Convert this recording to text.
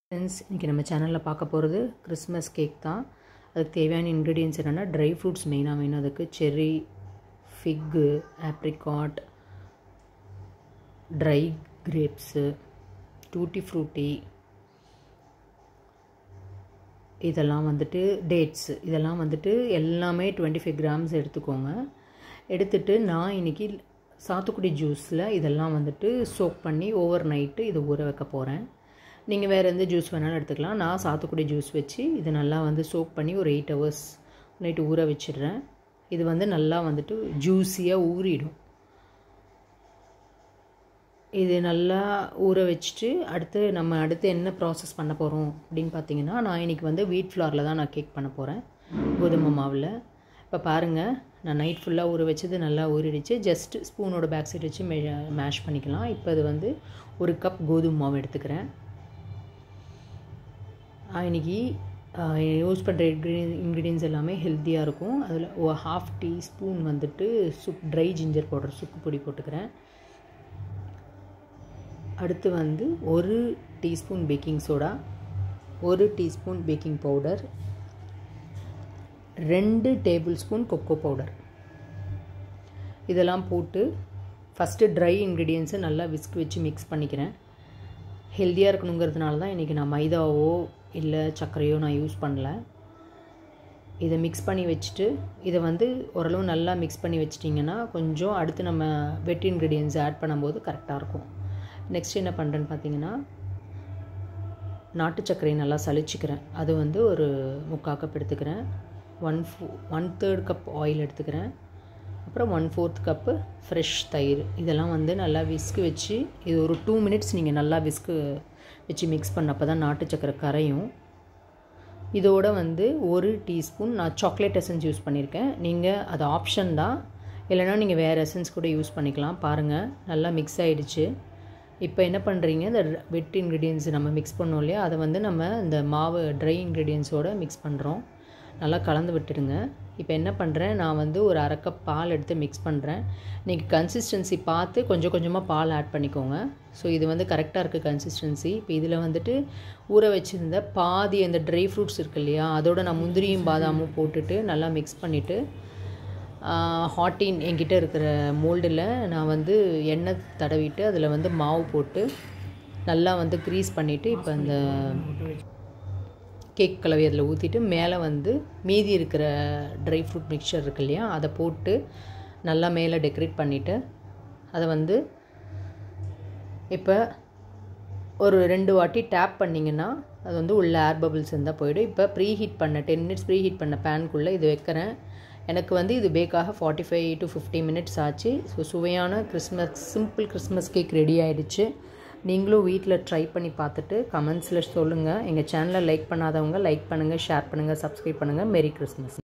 friends இன்றைக்கி நம்ம சேனலில் பார்க்க போகிறது கிறிஸ்மஸ் கேக் தான் அதுக்கு தேவையான இன்க்ரீடியன்ஸ் என்னென்னா ட்ரை ஃப்ரூட்ஸ் மெயினாக வேணும் அதுக்கு cherry fig apricot dry grapes tutti frutti இதெல்லாம் வந்துட்டு டேட்ஸு இதெல்லாம் வந்துட்டு எல்லாமே டுவெண்ட்டி ஃபைவ் கிராம்ஸ் எடுத்துக்கோங்க எடுத்துட்டு நான் இன்றைக்கி சாத்துக்குடி ஜூஸில் இதெல்லாம் வந்துட்டு சோக் பண்ணி ஓவர் நைட்டு இதை ஊற வைக்க போகிறேன் நீங்கள் வேறு எந்த ஜூஸ் வேணாலும் எடுத்துக்கலாம் நான் சாத்துக்குடி ஜூஸ் வச்சு இதை நல்லா வந்து சோக் பண்ணி ஒரு எயிட் ஹவர்ஸ் நைட்டு ஊற வச்சிடுறேன் இது வந்து நல்லா வந்துட்டு ஜூஸியாக ஊறிடும் இது நல்லா ஊற வச்சுட்டு அடுத்து நம்ம அடுத்து என்ன ப்ராசஸ் பண்ண போகிறோம் அப்படின்னு பார்த்தீங்கன்னா நான் இன்றைக்கி வந்து வீட் ஃப்ளாரில் தான் நான் கேக் பண்ண போகிறேன் கோதுமை மாவில் இப்போ பாருங்கள் நான் நைட் ஃபுல்லாக ஊற வச்சது நல்லா ஊறிடுச்சு ஜஸ்ட் ஸ்பூனோட பேக் சைடு வச்சு மே மேஷ் பண்ணிக்கலாம் இப்போ அது வந்து ஒரு கப் கோதுமை மாவு எடுத்துக்கிறேன் இன்றைக்கி யூஸ் பண்ணுற இன்க்ரீடியன்ஸ் எல்லாமே ஹெல்த்தியாக இருக்கும் அதில் ஒரு ஹாஃப் டீ ஸ்பூன் வந்துட்டு சுப் ட்ரை ஜிஞ்சர் பவுடர் சுக்கு பொடி போட்டுக்கிறேன் அடுத்து வந்து ஒரு டீஸ்பூன் பேக்கிங் சோடா ஒரு டீஸ்பூன் பேக்கிங் பவுடர் ரெண்டு டேபிள் ஸ்பூன் கொக்கோ பவுடர் இதெல்லாம் போட்டு ஃபஸ்ட்டு ட்ரை இன்க்ரீடியன்ஸை நல்லா விஸ்க் வச்சு மிக்ஸ் பண்ணிக்கிறேன் ஹெல்த்தியாக இருக்கணுங்கிறதுனால தான் இன்றைக்கி நான் மைதாவோ இல்லை சர்க்கரையோ நான் யூஸ் பண்ணல இதை மிக்ஸ் பண்ணி வச்சுட்டு இதை வந்து ஓரளவு நல்லா மிக்ஸ் பண்ணி வச்சிட்டிங்கன்னா கொஞ்சம் அடுத்து நம்ம வெட் இன்க்ரீடியன்ஸ் ஆட் பண்ணும்போது கரெக்டாக இருக்கும் நெக்ஸ்ட் என்ன பண்ணுறேன்னு பார்த்தீங்கன்னா நாட்டு சர்க்கரையை நல்லா சளிச்சிக்கிறேன் அது வந்து ஒரு முக்கால் கப் எடுத்துக்கிறேன் ஒன் ஃபோ ஒன் தேர்ட் கப் ஆயில் எடுத்துக்கிறேன் அப்புறம் ஒன் ஃபோர்த் கப்பு ஃப்ரெஷ் தயிர் இதெல்லாம் வந்து நல்லா விஸ்கு வச்சு இது ஒரு டூ மினிட்ஸ் நீங்கள் நல்லா விஸ்கு வச்சு மிக்ஸ் பண்ணப்போ தான் நாட்டு சக்கரை கரையும் இதோட வந்து ஒரு டீஸ்பூன் நான் சாக்லேட் எசன்ஸ் யூஸ் பண்ணியிருக்கேன் நீங்கள் அது ஆப்ஷன் தான் இல்லைனா நீங்கள் வேறு எசன்ஸ் கூட யூஸ் பண்ணிக்கலாம் பாருங்கள் நல்லா மிக்ஸ் ஆகிடுச்சு இப்போ என்ன பண்ணுறீங்க இந்த வெட் இன்க்ரீடியன்ஸ் நம்ம மிக்ஸ் பண்ணோம் இல்லையா அதை வந்து நம்ம இந்த மாவு ட்ரை இன்க்ரீடியன்ஸோடு மிக்ஸ் பண்ணுறோம் நல்லா கலந்து விட்டுடுங்க இப்போ என்ன பண்ணுறேன் நான் வந்து ஒரு அரை கப் பால் எடுத்து மிக்ஸ் பண்ணுறேன் நீங்கள் கன்சிஸ்டன்சி பார்த்து கொஞ்சம் கொஞ்சமாக பால் ஆட் பண்ணிக்கோங்க ஸோ இது வந்து கரெக்டாக இருக்குது கன்சிஸ்டன்சி இப்போ இதில் வந்துட்டு ஊற வச்சுருந்த பாதி அந்த ட்ரை ஃப்ரூட்ஸ் இருக்கு இல்லையா அதோட நான் முந்திரியும் பாதாமும் போட்டுட்டு நல்லா மிக்ஸ் பண்ணிவிட்டு ஹாட்டின் என்கிட்ட இருக்கிற மோல்டில் நான் வந்து எண்ணெய் தடவிட்டு அதில் வந்து மாவு போட்டு நல்லா வந்து க்ரீஸ் பண்ணிவிட்டு இப்போ அந்த கேக் கலவை அதில் ஊற்றிட்டு மேலே வந்து மீதி இருக்கிற ட்ரை ஃப்ரூட் மிக்சர் இருக்கு இல்லையா அதை போட்டு நல்லா மேலே டெக்கரேட் பண்ணிவிட்டு அதை வந்து இப்போ ஒரு ரெண்டு வாட்டி டேப் பண்ணிங்கன்னா அது வந்து உள்ள ஏர் பபிள்ஸ் இருந்தால் போயிடும் இப்போ ப்ரீ ஹீட் பண்ண டென் மினிட்ஸ் ப்ரீ ஹீட் பண்ண பேனுக்குள்ளே இது வைக்கிறேன் எனக்கு வந்து இது பேக்காக forty five to fifty minutes ஆச்சு ஸோ சுவையான Christmas simple Christmas cake ready ஆகிடுச்சு நீங்களும் வீட்டில் ட்ரை பண்ணி பார்த்துட்டு கமெண்ட்ஸில் சொல்லுங்கள் எங்கள் சேனலை லைக் பண்ணாதவங்க லைக் பண்ணுங்கள் ஷேர் பண்ணுங்கள் சப்ஸ்கிரைப் பண்ணுங்கள் மெரி கிறிஸ்மஸ்